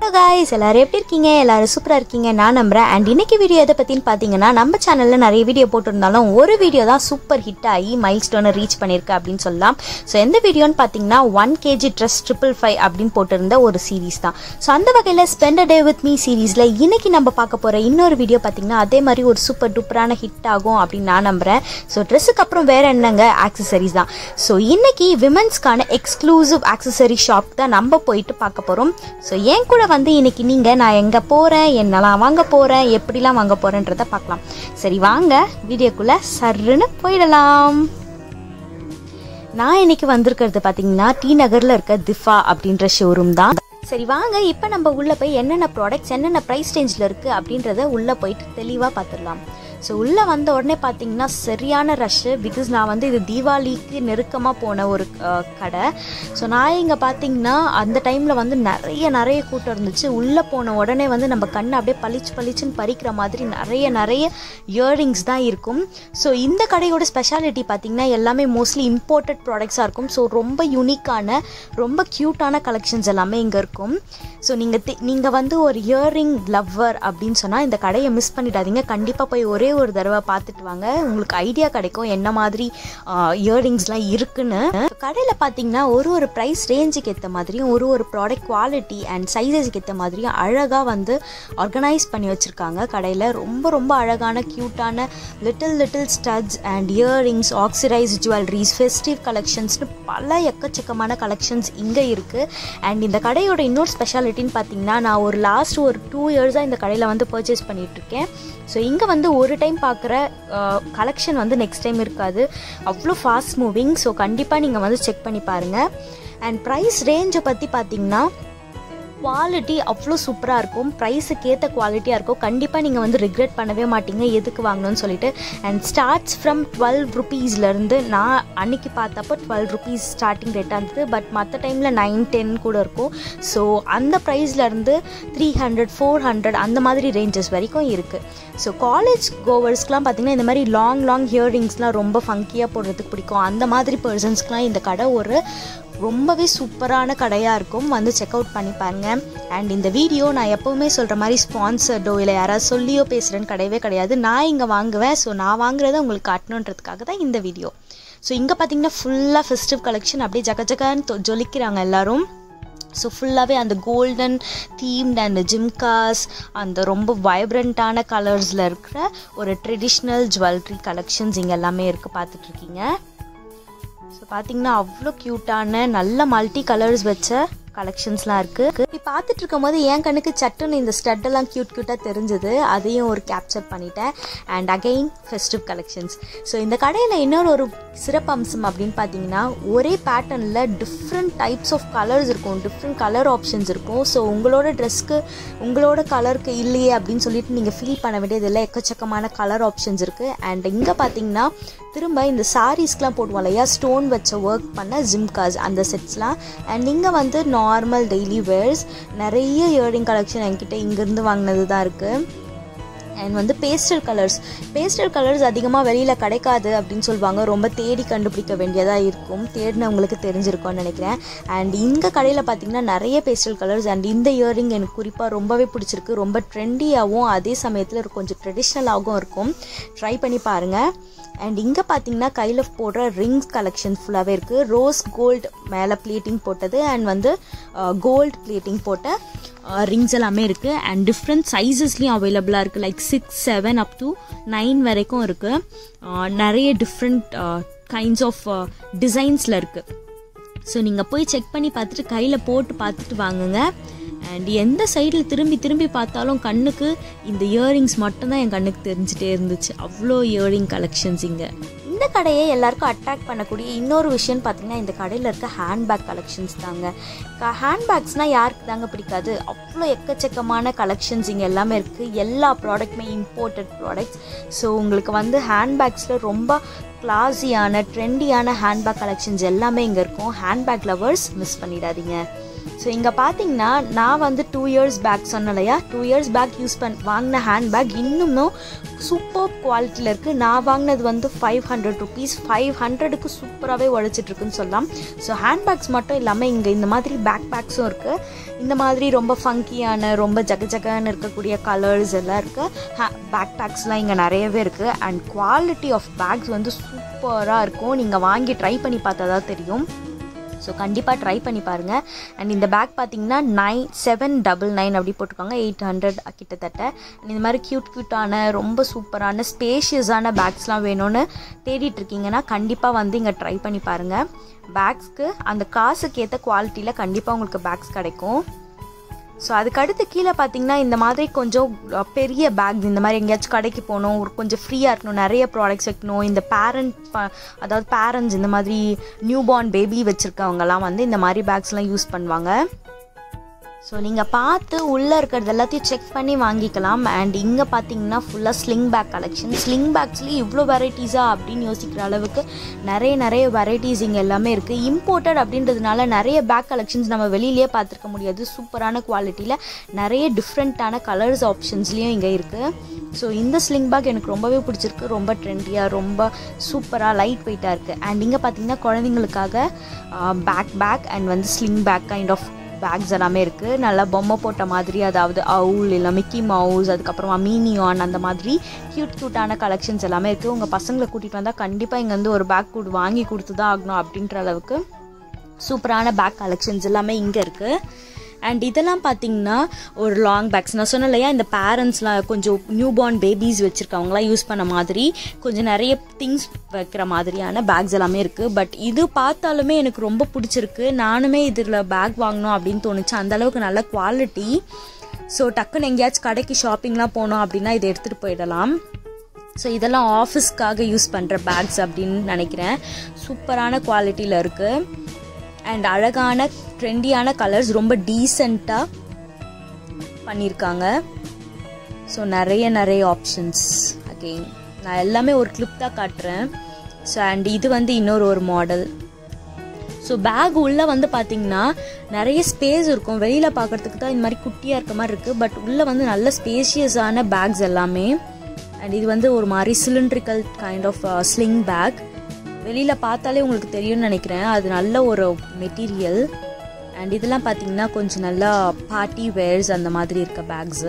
guys எல்லாரும் எப்படி இருக்கீங்க எல்லாரும் சூப்பராக இருக்கீங்க நான் நம்புறேன் அண்ட் இன்னைக்கு வீடியோ எதை பற்றின்னு பார்த்தீங்கன்னா நம்ம சேனலில் நிறைய வீடியோ போட்டிருந்தாலும் ஒரு வீடியோ தான் சூப்பர் ஹிட் ஆகி மைல் ஸ்டோனை ரீச் பண்ணியிருக்கு அப்படின்னு சொல்லலாம் ஸோ எந்த வீடியோன்னு பார்த்தீங்கன்னா one KG dress triple five அப்படின்னு போட்டிருந்த ஒரு சீரிஸ் தான் ஸோ அந்த வகையில் ஸ்பெண்ட் டே வித் மீ சீரீஸில் இன்னைக்கு நம்ம பார்க்க போகிற இன்னொரு வீடியோ பார்த்தீங்கன்னா அதே மாதிரி ஒரு சூப்பர் டூப்பரான ஹிட் ஆகும் அப்படின்னு நான் நம்புறேன் ஸோ ட்ரெஸ்ஸுக்கு அப்புறம் வேற என்னங்க ஆக்சசரிஸ் தான் ஸோ இன்னைக்கு விமென்ஸ்க்கான எக்ஸ்க்ளூசிவ் ஆக்சசரி ஷாப் தான் நம்ம போயிட்டு பார்க்க போகிறோம் ஸோ என் கூட வந்து இன்னைக்கு நீங்கள் நான் எங்கே போகிறேன் என்னெல்லாம் வாங்க போகிறேன் எப்படிலாம் வாங்க போகிறேன்றத பார்க்கலாம் சரி வாங்க வீடியோக்குள்ளே சர்ருன்னு போயிடலாம் நான் இன்னைக்கு வந்திருக்கிறது பார்த்தீங்கன்னா டி நகரில் இருக்க திஃபா அப்படின்ற ஷோரூம் தான் சரி வாங்க இப்போ நம்ம உள்ளே போய் என்னென்ன ப்ராடக்ட்ஸ் என்னென்ன ப்ரைஸ் ரேஞ்சில் இருக்குது அப்படின்றத உள்ளே போயிட்டு தெளிவாக பார்த்துடலாம் ஸோ உள்ளே வந்த உடனே பார்த்தீங்கன்னா சரியான ரஷ்ஷு பிகாஸ் நான் வந்து இது தீபாவளிக்கு நெருக்கமாக போன ஒரு அஹ், கடை ஸோ நான் இங்கே பார்த்தீங்கன்னா அந்த டைமில் வந்து நிறைய நிறைய கூட்டம் இருந்துச்சு உள்ளே போன உடனே வந்து நம்ம கண்ணை அப்படியே பளிச்சு பளிச்சுன்னு பறிக்கிற மாதிரி நிறைய நிறைய இயரிங்ஸ் தான் இருக்கும் ஸோ இந்த கடையோட ஸ்பெஷாலிட்டி பார்த்தீங்கன்னா எல்லாமே மோஸ்ட்லி இம்போர்ட்டட் ப்ராடக்ட்ஸாக இருக்கும் ஸோ ரொம்ப யூனிக்கான ரொம்ப க்யூட்டான கலெக்ஷன்ஸ் எல்லாமே இங்கே இருக்கும் ஸோ நீங்கள் நீங்கள் வந்து ஒரு இயரிங் லவ்வர் அப்படின்னு சொன்னால் இந்த கடையை மிஸ் பண்ணிடாதீங்க கண்டிப்பாக போய் ஒரே ஒரு தடவை பார்த்துட்டு வாங்க உங்களுக்கு ஐடியா கிடைக்கும் என்ன மாதிரி இயரிங்ஸ்லாம் இருக்குன்னு கடையில் பார்த்தீங்கன்னா ஒரு ஒரு ப்ரைஸ் ரேஞ்சுக்கு ஏற்ற மாதிரியும் ஒரு ஒரு ப்ராடக்ட் குவாலிட்டி அண்ட் சைஸஸ்க்கு ஏற்ற மாதிரியும் அழகாக வந்து ஆர்கனைஸ் பண்ணி வச்சுருக்காங்க கடையில் ரொம்ப ரொம்ப அழகான க்யூட்டான little little studs and earrings oxidise jewelleries festive கலெக்ஷன்ஸ்னு பல எக்கச்சக்கமான கலெக்ஷன்ஸ் இங்கே இருக்குது அண்ட் இந்த கடையோட இன்னொரு ஸ்பெஷாலிட்டின்னு பார்த்தீங்கன்னா நான் ஒரு லாஸ்ட் ஒரு டூ இயர்ஸாக இந்த கடையில் வந்து பர்ச்சேஸ் பண்ணிகிட்ருக்கேன் ஸோ இங்கே வந்து ஒரு டைம் பார்க்குற கலெக்ஷன் வந்து நெக்ஸ்ட் டைம் இருக்காது அவ்வளோ ஃபாஸ்ட் மூவிங் ஸோ கண்டிப்பாக நீங்கள் வந்து செக் பண்ணி பாருங்கள் அண்ட் ப்ரைஸ் ரேஞ்சை பற்றி பார்த்தீங்கன்னா குவாலிட்டி அவ்வளோ சூப்பராக இருக்கும் ப்ரைஸுக்கு ஏற்ற குவாலிட்டியாக இருக்கும் கண்டிப்பாக நீங்கள் வந்து ரிக்ரெட் பண்ணவே மாட்டீங்க எதுக்கு வாங்கணும்னு சொல்லிட்டு அண்ட் ஸ்டார்ட்ஸ் ஃப்ரம் டுவெல் ருபீஸ்லேருந்து நான் அன்னைக்கு பார்த்தப்போ டுவெல் ருபீஸ் ஸ்டார்டிங் ரேட்டாக இருந்தது பட் மற்ற டைமில் நைன் டென் கூட இருக்கும் ஸோ அந்த ப்ரைஸ்லேருந்து த்ரீ ஹண்ட்ரட் ஃபோர் ஹண்ட்ரட் அந்த மாதிரி ரேஞ்சஸ் வரைக்கும் இருக்குது ஸோ காலேஜ் கோவர்ஸ்க்குலாம் பார்த்தீங்கன்னா இந்த மாதிரி லாங் லாங் ஹியரிங்ஸ்லாம் ரொம்ப ஃபங்கியாக போடுறதுக்கு பிடிக்கும் அந்த மாதிரி பர்சன்ஸ்க்குலாம் இந்த கடை ஒரு ரொம்பவே சூப்பரான கடையாக இருக்கும் வந்து செக் அவுட் பண்ணி பாருங்க அண்ட் இந்த வீடியோ நான் எப்போவுமே சொல்கிற மாதிரி ஸ்பான்சர்டோ இல்லை யாராவது சொல்லியோ பேசுகிறேன்னு கிடையவே கிடையாது நான் இங்கே வாங்குவேன் ஸோ நான் வாங்குறத உங்களுக்கு காட்டணுன்றதுக்காக தான் இந்த வீடியோ ஸோ இங்கே பார்த்தீங்கன்னா ஃபுல்லாக ஃபெஸ்டிவ் கலெக்ஷன் அப்படியே ஜக ஜகான்னு தொ- ஜொலிக்கிறாங்க எல்லாரும் ஸோ ஃபுல்லாகவே அந்த கோல்டன் தீம்ட் அண்ட் ஜிம்காஸ் அந்த ரொம்ப வைப்ரண்ட்டான கலர்ஸில் இருக்கிற ஒரு ட்ரெடிஷ்னல் ஜுவல்லரி கலெக்ஷன்ஸ் இங்கே எல்லாமே இருக்குது பார்த்துட்ருக்கீங்க ஸோ பார்த்தீங்கன்னா அவ்வளோ க்யூட்டான நல்ல மல்டி கலர்ஸ் வச்ச கலெக்ஷன்ஸ்லாம் இருக்குது இப்படி பார்த்துட்டு இருக்கும்போது என் கண்ணுக்கு சட்டுன்னு இந்த ஸ்டட்டெல்லாம் க்யூட் க்யூட்டாக தெரிஞ்சது அதையும் ஒரு கேப்சர் பண்ணிட்டேன் and again festive collections so இந்த கடையில் இன்னொரு ஒரு சிறப்பம்சம் அப்படின்னு பார்த்தீங்கன்னா ஒரே பேட்டர்னில் டிஃப்ரெண்ட் டைப்ஸ் ஆஃப் கலர்ஸ் இருக்கும் டிஃப்ரெண்ட் கலர் ஆப்ஷன்ஸ் இருக்கும் ஸோ உங்களோட ட்ரெஸ்க்கு உங்களோட கலருக்கு இல்லையே அப்படின்னு சொல்லிட்டு நீங்கள் ஃபீல் பண்ண வேண்டியதில்லை எக்கச்சக்கமான கலர் ஆப்ஷன்ஸ் இருக்குது அண்ட் இங்கே பார்த்தீங்கன்னா திரும்ப இந்த சாரீஸ்க்கெலாம் போடுவோம் இல்லையா ஸ்டோன் வச்ச ஒர்க் பண்ண ஜிம்காஸ் அந்த செட்ஸ்லாம் அண்ட் இங்கே வந்து நார்மல் டெய்லி வேர்ஸ் நிறைய இயரிங் கலெக்ஷன் என்கிட்ட இங்கேருந்து வாங்கினது தான் இருக்குது அண்ட் வந்து பேஸ்டல் கலர்ஸ் பேஸ்டல் கலர்ஸ் அதிகமாக வெளியில் கிடைக்காது அப்படின்னு சொல்லுவாங்க ரொம்ப தேடி கண்டுபிடிக்க வேண்டியதாக இருக்கும் தேடினவங்களுக்கு தெரிஞ்சிருக்கும்னு நினைக்கிறேன் அண்ட் இந்த கடையில் பார்த்தீங்கன்னா நிறைய பேஸ்டல் கலர்ஸ் அண்ட் இந்த இயரிங் எனக்கு குறிப்பாக ரொம்பவே பிடிச்சிருக்கு ரொம்ப ட்ரெண்டியாகவும் அதே சமயத்தில் கொஞ்சம் ட்ரெடிஷ்னலாகவும் இருக்கும் ட்ரை பண்ணி பாருங்கள் அண்ட் இங்கே பார்த்தீங்கன்னா கையில் போடுற ரிங்ஸ் கலெக்ஷன் ஃபுல்லாகவே இருக்குது ரோஸ் கோல்டு மேலே ப்ளேட்டிங் போட்டது அண்ட் வந்து கோல்டு ப்ளேட்டிங் போட்ட ரிங்ஸ் எல்லாமே இருக்குது அண்ட் டிஃப்ரெண்ட் சைஸஸ்லேயும் அவைலபிளாக இருக்குது like six seven up to nine வரைக்கும் இருக்குது நிறைய டிஃப்ரெண்ட் கைண்ட்ஸ் ஆஃப் டிசைன்ஸில் இருக்குது ஸோ நீங்கள் போய் செக் பண்ணி பார்த்துட்டு கையில் போட்டு பார்த்துட்டு வாங்குங்க அண்ட் எந்த சைடில் திரும்பி திரும்பி பார்த்தாலும் கண்ணுக்கு இந்த இயரிங்ஸ் மட்டும்தான் என் கண்ணுக்கு தெரிஞ்சுட்டே இருந்துச்சு அவ்வளோ இயரிங் கலெக்ஷன்ஸ் இங்கே இந்த கடையை எல்லாருக்கும் அட்ராக்ட் பண்ணக்கூடிய இன்னொரு விஷயம் பார்த்தீங்கன்னா இந்த கடையில் இருக்க ஹேண்ட்பேக் கலெக்ஷன்ஸ் தாங்க ஹேண்ட்பேக்ஸ்னால் யாருக்கு தாங்க பிடிக்காது அவ்வளோ எக்கச்சக்கமான கலெக்ஷன்ஸ் இங்கே எல்லாமே இருக்குது எல்லா ப்ராடக்ட்டுமே இம்போர்ட்டட் ப்ராடக்ட்ஸ் ஸோ உங்களுக்கு வந்து ஹேண்ட்பேக்ஸில் ரொம்ப கிளாஸியான ட்ரெண்டியான ஹேண்ட்பேக் கலெக்ஷன்ஸ் எல்லாமே இங்கே இருக்கும் ஹேண்ட்பேக் லவர்ஸ் மிஸ் பண்ணிடாதீங்க ஸோ இங்கே பார்த்தீங்கன்னா நான் வந்து டூ இயர்ஸ் பேக் சொன்னேன் இல்லையா டூ இயர்ஸ் பேக் யூஸ் பண் வாங்கின ஹேண்ட் பேக் இன்னும் சூப்பர் குவாலிட்டியில் இருக்குது நான் வாங்கினது வந்து ஃபைவ் ஹண்ட்ரட் ருபீஸ் ஃபைவ் ஹண்ட்ரடுக்கு சூப்பராகவே உழைச்சிட்ருக்குன்னு சொல்லலாம் ஸோ ஹேண்ட் பேக்ஸ் மட்டும் இல்லாமல் இங்கே இந்த மாதிரி பேக் பேக்ஸும் இருக்குது இந்த மாதிரி ரொம்ப ஃபங்கியான ரொம்ப ஜக ஜகன்னு இருக்கக்கூடிய கலர்ஸ் எல்லாம் இருக்குது பேக் பேக்ஸ்லாம் இங்கே நிறையவே இருக்குது அண்ட் குவாலிட்டி ஆஃப் பேக்ஸ் வந்து சூப்பராக இருக்கும் நீங்கள் வாங்கி ட்ரை பண்ணி பார்த்தா தான் தெரியும் ஸோ கண்டிப்பாக ட்ரை பண்ணி பாருங்கள் அண்ட் இந்த பேக் பார்த்தீங்கன்னா நைன் செவன் டபுள் நைன் அப்படி போட்டிருக்காங்க எயிட் ஹண்ட்ரட் கிட்டத்தட்ட And இந்த மாதிரி க்யூட் க்யூட்டான ரொம்ப சூப்பரான ஸ்பேஷியஸான பேக்ஸ்லாம் வேணும்னு தேடிட்டு இருக்கீங்கன்னா கண்டிப்பாக வந்து இங்கே ட்ரை பண்ணி பாருங்கள் பேக்ஸ்க்கு அந்த காசுக்கு ஏற்ற குவாலிட்டியில் கண்டிப்பாக உங்களுக்கு பேக்ஸ் கிடைக்கும் ஸோ அதுக்கடுத்து கீழே பார்த்தீங்கன்னா இந்த மாதிரி கொஞ்சம் அஹ், பெரிய பேக்ஸ் இந்த மாதிரி எங்கேயாச்சும் கடைக்கு போகணும் ஒரு கொஞ்சம் ஃப்ரீயாக இருக்கணும் நிறைய ப்ராடக்ட்ஸ் வைக்கணும் இந்த பேரண்ட் அதாவது பேரண்ட்ஸ் இந்த மாதிரி நியூ பார்ன் பேபி வச்சுருக்கவங்கலாம் வந்து இந்த மாதிரி பேக்ஸ்லாம் யூஸ் பண்ணுவாங்க ஸோ நீங்கள் பார்த்து உள்ளே இருக்கிறது எல்லாத்தையும் செக் பண்ணி வாங்கிக்கலாம் அண்ட் இங்கே பார்த்தீங்கன்னா ஃபுல்லாக ஸ்லிங் பேக் கலெக்ஷன் ஸ்லிங் பேக்ஸ்லேயும் இவ்வளோ வெரைட்டிஸா அப்படின்னு யோசிக்கிற அளவுக்கு நிறைய நிறைய வெரைட்டிஸ் இங்கே எல்லாமே இருக்குது இம்போர்ட்டட் அப்படின்றதுனால நிறைய பேக் கலெக்ஷன்ஸ் நம்ம வெளியிலேயே பார்த்துருக்க முடியாது சூப்பரான குவாலிட்டியில் நிறைய டிஃப்ரெண்ட்டான கலர்ஸ் ஆப்ஷன்ஸ்லேயும் இங்கே இருக்குது ஸோ இந்த ஸ்லிங் பேக் எனக்கு ரொம்பவே பிடிச்சிருக்கு ரொம்ப ட்ரெண்டியாக ரொம்ப சூப்பராக லைட் வெயிட்டாக இருக்குது அண்ட் இங்கே பார்த்தீங்கன்னா குழந்தைங்களுக்காக பேக் பேக் அண்ட் வந்து sling bag kind of bags எல்லாமே இருக்குது நல்லா பொம்மை போட்ட மாதிரி அதாவது அவுல் இல்லை மிக்கி மவுஸ் அதுக்கப்புறமா மீனியான் அந்த மாதிரி க்யூட் க்யூட்டான கலெக்ஷன்ஸ் எல்லாமே இருக்குது உங்கள் பசங்களை கூட்டிகிட்டு வந்தால் கண்டிப்பாக இங்கே வந்து ஒரு பேக் கொடு வாங்கி கொடுத்து தான் ஆகணும் அப்படின்ற அளவுக்கு சூப்பரான பேக் கலெக்ஷன்ஸ் எல்லாமே இங்கே இருக்குது அண்ட் இதெல்லாம் பார்த்தீங்கன்னா ஒரு லாங் பேக்ஸ் நான் சொன்னேன் இல்லையா இந்த பேரண்ட்ஸ்லாம் கொஞ்சம் நியூ பார்ன் பேபிஸ் வச்சுருக்கவங்களாம் யூஸ் பண்ண மாதிரி கொஞ்சம் நிறைய திங்ஸ் வைக்கிற மாதிரியான பேக்ஸ் எல்லாமே இருக்குது பட் இது பார்த்தாலுமே எனக்கு ரொம்ப பிடிச்சிருக்கு நானுமே இதில் பேக் வாங்கணும் அப்படின்னு தோணுச்சு அந்த அளவுக்கு நல்ல குவாலிட்டி ஸோ டக்குன்னு எங்கேயாச்சும் கடைக்கு ஷாப்பிங்லாம் போனோம் அப்படின்னா இதை எடுத்துகிட்டு போயிடலாம் ஸோ இதெல்லாம் ஆஃபீஸ்க்காக யூஸ் பண்ணுற பேக்ஸ் அப்படின்னு நினைக்கிறேன் சூப்பரான குவாலிட்டியில் இருக்குது அண்ட் அழகான ட்ரெண்டியான கலர்ஸ் ரொம்ப டீசெண்டாக பண்ணியிருக்காங்க ஸோ நிறைய நிறைய ஆப்ஷன்ஸ் அகெயின் நான் எல்லாமே ஒரு கிளிப் தான் காட்டுறேன் ஸோ அண்ட் இது வந்து இன்னொரு ஒரு மாடல் ஸோ பேக் உள்ளே வந்து பார்த்தீங்கன்னா நிறைய ஸ்பேஸ் இருக்கும் வெளியில் பார்க்குறதுக்கு தான் இந்த மாதிரி குட்டியாக இருக்க மாதிரி இருக்குது பட் உள்ளே வந்து நல்ல ஸ்பேஷியஸான பேக்ஸ் எல்லாமே அண்ட் இது வந்து ஒரு மாதிரி cylindrical kind of sling bag வெளியில் பார்த்தாலே உங்களுக்கு தெரியும்னு நினைக்கிறேன் அது நல்ல ஒரு மெட்டீரியல் அண்ட் இதெல்லாம் பார்த்தீங்கன்னா கொஞ்சம் நல்லா பார்ட்டி வேர்ஸ் அந்த மாதிரி இருக்க பேக்ஸு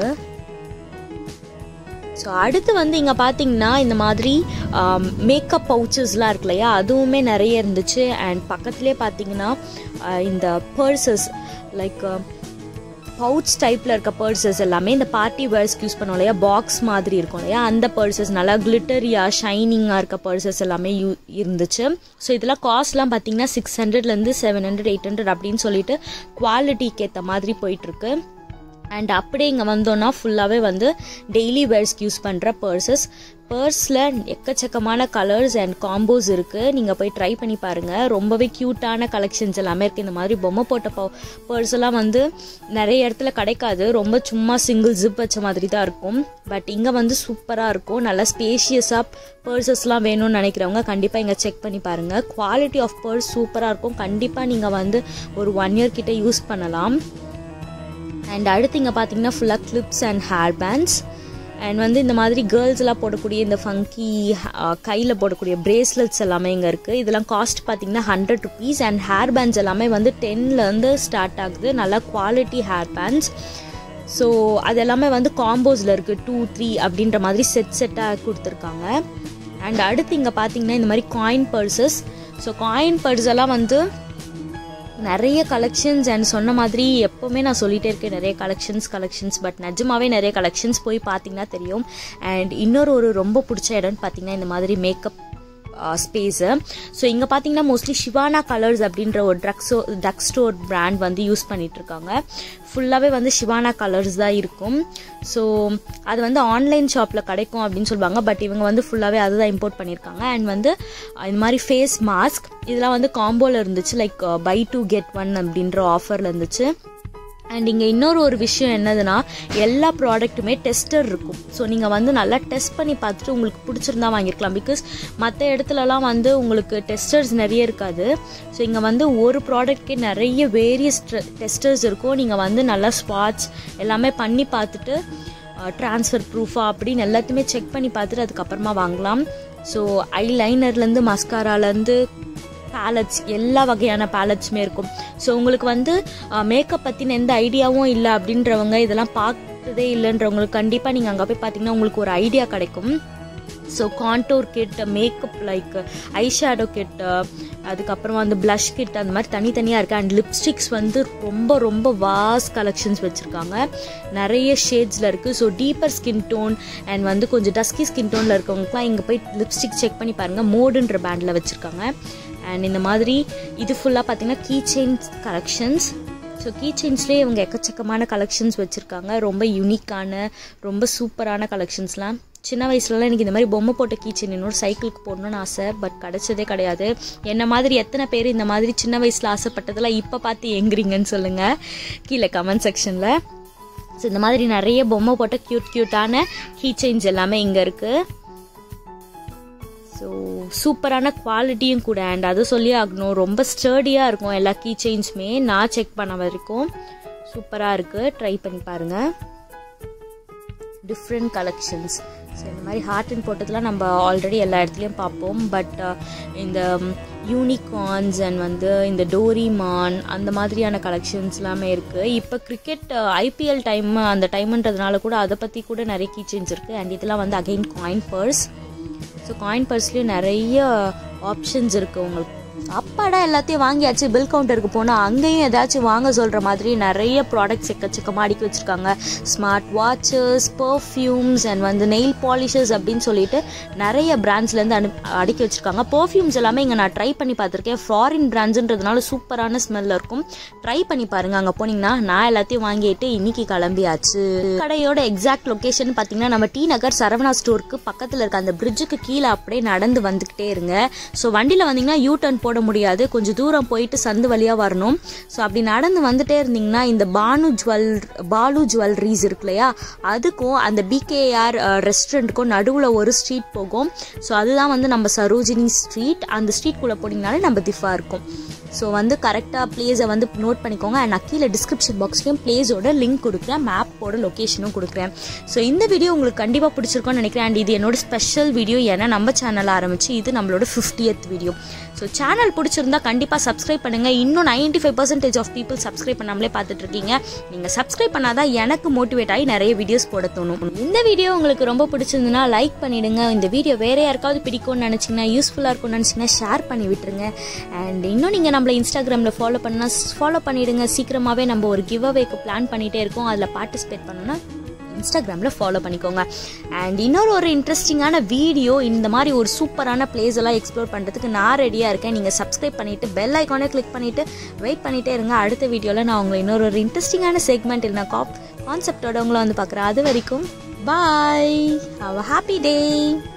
ஸோ அடுத்து வந்து இங்கே பார்த்தீங்கன்னா இந்த மாதிரி மேக்கப் பவுச்சஸ்லாம் இருக்கு இல்லையா அதுவுமே நிறைய இருந்துச்சு அண்ட் பக்கத்துலேயே பார்த்தீங்கன்னா ஆஹ் இந்த பர்சஸ் லைக் பவுச் டைப்பில் இருக்க பர்சஸ் எல்லாமே இந்த பார்ட்டி வேர்ஸ்க்கு யூஸ் பண்ணோம் இல்லையா பாக்ஸ் மாதிரி இருக்கும் இல்லையா அந்த பர்சஸ் நல்லா கிளிட்டரியாக ஷைனிங்காக இருக்க பர்சஸ் எல்லாமே யூ இருந்துச்சு ஸோ இதெல்லாம் காஸ்ட்லாம் பார்த்தீங்கன்னா சிக்ஸ் ஹண்ட்ரட்லேருந்து செவன் ஹண்ட்ரட் எயிட் ஹண்ட்ரட் அப்படின்னு சொல்லிட்டு குவாலிட்டிக்கு ஏற்ற மாதிரி போயிட்டுருக்கு அண்ட் அப்படியே இங்கே வந்தோன்னா ஃபுல்லாகவே வந்து டெய்லி வேர்ஸ்க்கு யூஸ் பண்ணுற பர்சஸ் பர்ஸில் எக்கச்சக்கமான கலர்ஸ் அண்ட் காம்போஸ் இருக்குது நீங்கள் போய் ட்ரை பண்ணி பாருங்கள் ரொம்பவே க்யூட்டான கலெக்ஷன்ஸ் எல்லாமே இருக்குது இந்த மாதிரி பொம்மை போட்ட ப பர்ஸ் எல்லாம் வந்து நிறைய இடத்துல கிடைக்காது ரொம்ப சும்மா சிங்கிள் ஜிப் வச்ச மாதிரி தான் இருக்கும் பட் இங்கே வந்து சூப்பராக இருக்கும் நல்லா ஸ்பேஷியஸாக பர்சஸ்லாம் வேணும்னு நினைக்கிறவங்க கண்டிப்பாக இங்கே செக் பண்ணி பாருங்கள் குவாலிட்டி ஆஃப் பர்ஸ் சூப்பராக இருக்கும் கண்டிப்பாக நீங்கள் வந்து ஒரு ஒன் இயர் கிட்ட யூஸ் பண்ணலாம் அண்ட் அடுத்து இங்கே பார்த்தீங்கன்னா ஃபுல்லாக clips and hair bands and வந்து இந்த மாதிரி கேர்ள்ஸ் எல்லாம் போடக்கூடிய இந்த ஃபங்கி கையில் போடக்கூடிய பிரேஸ்லெட்ஸ் எல்லாமே இங்கே இருக்குது இதெல்லாம் காஸ்ட் பார்த்தீங்கன்னா hundred rupees and hair bands எல்லாமே வந்து டென்லேருந்து ஸ்டார்ட் ஆகுது நல்லா குவாலிட்டி ஹேர் பேண்ட்ஸ் ஸோ அது எல்லாமே வந்து காம்போஸில் இருக்குது டூ த்ரீ அப்படின்ற மாதிரி செட் செட்டாக கொடுத்துருக்காங்க அண்ட் அடுத்து இங்கே பார்த்தீங்கன்னா இந்த மாதிரி coin purses so coin purse எல்லாம் வந்து நிறைய கலெக்ஷன்ஸ் அண்ட் சொன்ன மாதிரி எப்போவுமே நான் சொல்லிட்டே இருக்கேன் நிறைய கலெக்ஷன்ஸ் கலெக்ஷன்ஸ் பட் நிஜமாவே நிறைய கலெக்ஷன்ஸ் போய் பார்த்தீங்கன்னா தெரியும் அண்ட் இன்னொரு ஒரு ரொம்ப பிடிச்ச இடம்னு பார்த்தீங்கன்னா இந்த மாதிரி மேக்கப் ஸ்பேஸு ஸோ இங்கே பார்த்தீங்கன்னா மோஸ்ட்லி ஷிவானா கலர்ஸ் அப்படின்ற ஒரு ட்ரக்ஸோ ட்ரக் ஸ்டோர் பிராண்ட் வந்து யூஸ் பண்ணிட்டு இருக்காங்க ஃபுல்லாகவே வந்து ஷிவானா கலர்ஸ் தான் இருக்கும் ஸோ அது வந்து ஆன்லைன் ஷாப்பில் கிடைக்கும் அப்படின்னு சொல்லுவாங்க பட் இவங்க வந்து ஃபுல்லாகவே அதுதான் இம்போர்ட் பண்ணியிருக்காங்க அண்ட் வந்து இந்த மாதிரி ஃபேஸ் மாஸ்க் இதெல்லாம் வந்து காம்போவில் இருந்துச்சு like buy two get one அப்படின்ற ஆஃபரில் இருந்துச்சு அண்ட் இங்கே இன்னொரு ஒரு விஷயம் என்னதுன்னா எல்லா ப்ராடக்ட்டுமே டெஸ்டர் இருக்கும் ஸோ நீங்கள் வந்து நல்லா டெஸ்ட் பண்ணி பார்த்துட்டு உங்களுக்கு பிடிச்சிருந்தா வாங்கியிருக்கலாம் பிகாஸ் மற்ற இடத்துலலாம் வந்து உங்களுக்கு டெஸ்டர்ஸ் நிறைய இருக்காது ஸோ இங்கே வந்து ஒரு ப்ராடக்ட்கே நிறைய வேரியஸ் டெஸ்டர்ஸ் இருக்கும் நீங்கள் வந்து நல்லா ஸ்பாட்ஸ் எல்லாமே பண்ணி பார்த்துட்டு ட்ரான்ஸ்ஃபர் ப்ரூஃபா அப்படின்னு எல்லாத்தையுமே செக் பண்ணி பார்த்துட்டு அதுக்கப்புறமா வாங்கலாம் ஸோ ஐ லைனர்லேருந்து மஸ்காராலேருந்து பேலட்ஸ் எல்லா வகையான பேலட்ஸுமே இருக்கும் ஸோ உங்களுக்கு வந்து மேக்கப் பற்றின எந்த ஐடியாவும் இல்லை அப்படின்றவங்க இதெல்லாம் பார்த்ததே இல்லைன்றவங்களுக்கு கண்டிப்பாக நீங்கள் அங்கே போய் பார்த்தீங்கன்னா உங்களுக்கு ஒரு ஐடியா கிடைக்கும் so contour kit makeup like eye shadow kit அதுக்கப்புறமா வந்து ப்ளஷ் கிட் அந்த மாதிரி தனித்தனியாக இருக்குது அண்ட் லிப்ஸ்டிக்ஸ் வந்து ரொம்ப ரொம்ப வாஸ் கலெக்ஷன்ஸ் வச்சுருக்காங்க நிறைய ஷேட்ஸில் இருக்குது so deeper skin tone and வந்து கொஞ்சம் டஸ்கி ஸ்கின் டோனில் இருக்கவங்களுக்குலாம் இங்கே போய் லிப்ஸ்டிக் செக் பண்ணி பாருங்கள் மோடுன்ற பேண்டில் வச்சுருக்காங்க அண்ட் இந்த மாதிரி இது ஃபுல்லாக பார்த்தீங்கன்னா கீ செயின்ஸ் கலெக்ஷன்ஸ் ஸோ கீ செயின்ஸ்லேயே இவங்க எக்கச்சக்கமான கலெக்ஷன்ஸ் வச்சுருக்காங்க ரொம்ப யூனிக்கான ரொம்ப சூப்பரான கலெக்ஷன்ஸ்லாம் சின்ன வயசுலலாம் எனக்கு இந்த மாதிரி பொம்மை போட்ட கீ செயின் என்னோட சைக்கிளுக்கு போடணும்னு ஆசை பட் கிடைச்சதே கிடையாது என்ன மாதிரி எத்தனை பேர் இந்த மாதிரி சின்ன வயசில் ஆசைப்பட்டதெல்லாம் இப்போ பார்த்து எங்குறீங்கன்னு சொல்லுங்கள் கீழே கமெண்ட் செக்ஷனில் ஸோ இந்த மாதிரி நிறைய பொம்மை போட்ட க்யூட் க்யூட்டான கீ செயின்ஸ் எல்லாமே இங்கே இருக்குது ஸோ சூப்பரான குவாலிட்டியும் கூட அண்ட் அது சொல்லி ஆகணும் ரொம்ப ஸ்டர்டியாக இருக்கும் எல்லா கீ செயின்ஸுமே நான் செக் பண்ண வரைக்கும் சூப்பராக இருக்குது ட்ரை பண்ணி பாருங்கள் டிஃப்ரெண்ட் கலெக்ஷன்ஸ் ஸோ இந்த மாதிரி ஹார்ட் அண்ட் போட்டதெல்லாம் நம்ம ஆல்ரெடி எல்லா இடத்துலையும் பார்ப்போம் பட் இந்த யூனிகார்ன்ஸ் அண்ட் வந்து இந்த டோரிமான் அந்த மாதிரியான கலெக்ஷன்ஸ் எல்லாமே இருக்குது இப்போ கிரிக்கெட் ஐபிஎல் டைம் அந்த டைம்ன்றதுனால கூட அதை பற்றி கூட நிறைய கீச்சன்ஸ் இருக்குது அண்ட் இதெல்லாம் வந்து அகெயின் காயின் பர்ஸ் ஸோ காயின் பர்ஸ்லேயும் நிறைய ஆப்ஷன்ஸ் இருக்குது உங்களுக்கு அப்பாடா எல்லாத்தையும் வாங்கியாச்சு பில் கவுண்டருக்கு போனால் அங்கேயும் ஏதாச்சும் வாங்க சொல்கிற மாதிரி நிறைய ப்ராடக்ட்ஸ் எக்கச்சக்கமாக அடுக்கி வச்சுருக்காங்க ஸ்மார்ட் வாட்சஸ் பர்ஃப்யூம்ஸ் அண்ட் வந்து நெயில் பாலிஷஸ் அப்படின்னு சொல்லிட்டு நிறைய பிராண்ட்ஸ்லேருந்து அனு அடுக்கி வச்சுருக்காங்க பர்ஃப்யூம்ஸ் எல்லாமே இங்கே நான் ட்ரை பண்ணி பார்த்துருக்கேன் ஃபாரின் பிராண்ட்ஸுன்றதுனால சூப்பரான ஸ்மெல்ல இருக்கும் ட்ரை பண்ணி பாருங்கள் அங்கே போனீங்கன்னா நான் எல்லாத்தையும் வாங்கிட்டு இன்னைக்கு கிளம்பியாச்சு கடையோட எக்ஸாக்ட் லொக்கேஷன் பார்த்தீங்கன்னா நம்ம டி நகர் சரவணா ஸ்டோருக்கு பக்கத்தில் இருக்க அந்த பிரிட்ஜுக்கு கீழே அப்படியே நடந்து வந்துக்கிட்டே இருங்க ஸோ வண்டியில் வந்தீங்கன்னா யூ டர்ன் போட முடியாது கொஞ்சம் தூரம் போயிட்டு சந்து வழியாக வரணும் ஸோ அப்படி நடந்து வந்துட்டே இருந்தீங்கன்னா இந்த பானு ஜுவல் பாலு ஜுவல்லரிஸ் இருக்கு இல்லையா அதுக்கும் அந்த பிகேஆர் ரெஸ்டாரண்ட்டுக்கும் நடுவில் ஒரு ஸ்ட்ரீட் போகும் ஸோ அதுதான் வந்து நம்ம சரோஜினி ஸ்ட்ரீட் அந்த ஸ்ட்ரீட்குள்ளே போனீங்கனாலே நம்ம திஃபா இருக்கும் ஸோ வந்து கரெக்டாக பிளேஸை வந்து நோட் பண்ணிக்கோங்க அண்ட் நான் கீழே டிஸ்கிரிப்ஷன் பாக்ஸ்லையும் பிளேஸோட லிங்க் கொடுக்குறேன் மேப்போட லொக்கேஷனும் கொடுக்குறேன் ஸோ இந்த வீடியோ உங்களுக்கு கண்டிப்பாக பிடிச்சிருக்கும்னு நினைக்கிறேன் அண்ட் இது என்னோட ஸ்பெஷல் வீடியோ ஏன்னா நம்ம சேனல் ஆரம்பிச்சு இது நம்மளோட ஃபிஃப்டியத் வீடியோ ஸோ சேனல் பிடிச்சிருந்தா கண்டிப்பாக சப்ஸ்கிரைப் பண்ணுங்கள் இன்னும் ninety five percentage of people subscribe பண்ணாமலே பார்த்துட்டு இருக்கீங்க நீங்கள் சப்ஸ்கிரைப் பண்ணாதான் எனக்கு மோட்டிவேட் ஆகி நிறைய வீடியோஸ் போட தோணும் இந்த வீடியோ உங்களுக்கு ரொம்ப பிடிச்சிருந்துன்னா லைக் பண்ணிடுங்க இந்த வீடியோ வேற யாருக்காவது பிடிக்கும்னு நினச்சிங்கன்னா யூஸ்ஃபுல்லாக இருக்கும்னு நினச்சிங்கன்னா ஷேர் பண்ணி விட்டுருங்க அண்ட் இன்னும் நீங்கள் நம்மளை இன்ஸ்டாகிராமில் ஃபாலோ பண்ணால் ஃபாலோ பண்ணிடுங்க சீக்கிரமாகவே நம்ம ஒரு கிவ் அவேக்கு பிளான் பண்ணிகிட்டே இருக்கோம் அதில் பார்ட்டிசிபேட் பண்ணணும்னா இன்ஸ்டாகிராமில் ஃபாலோ பண்ணிக்கோங்க அண்ட் இன்னொரு ஒரு இன்ட்ரெஸ்டிங்கான வீடியோ இந்த மாதிரி ஒரு சூப்பரான பிளேஸ் எல்லாம் எக்ஸ்ப்ளோர் பண்ணுறதுக்கு நான் ரெடியாக இருக்கேன் நீங்கள் சப்ஸ்கிரைப் பண்ணிவிட்டு பெல் ஐக்கானே கிளிக் பண்ணிவிட்டு வெயிட் பண்ணிகிட்டே இருங்க அடுத்த வீடியோவில் நான் உங்களை இன்னொரு ஒரு இன்ட்ரெஸ்டிங்கான செக்மெண்ட் இல்லை காப் கான்செப்டோட உங்களை வந்து பார்க்குறேன் அது வரைக்கும் பாய் ஹாவ் அ ஹாப்பி டே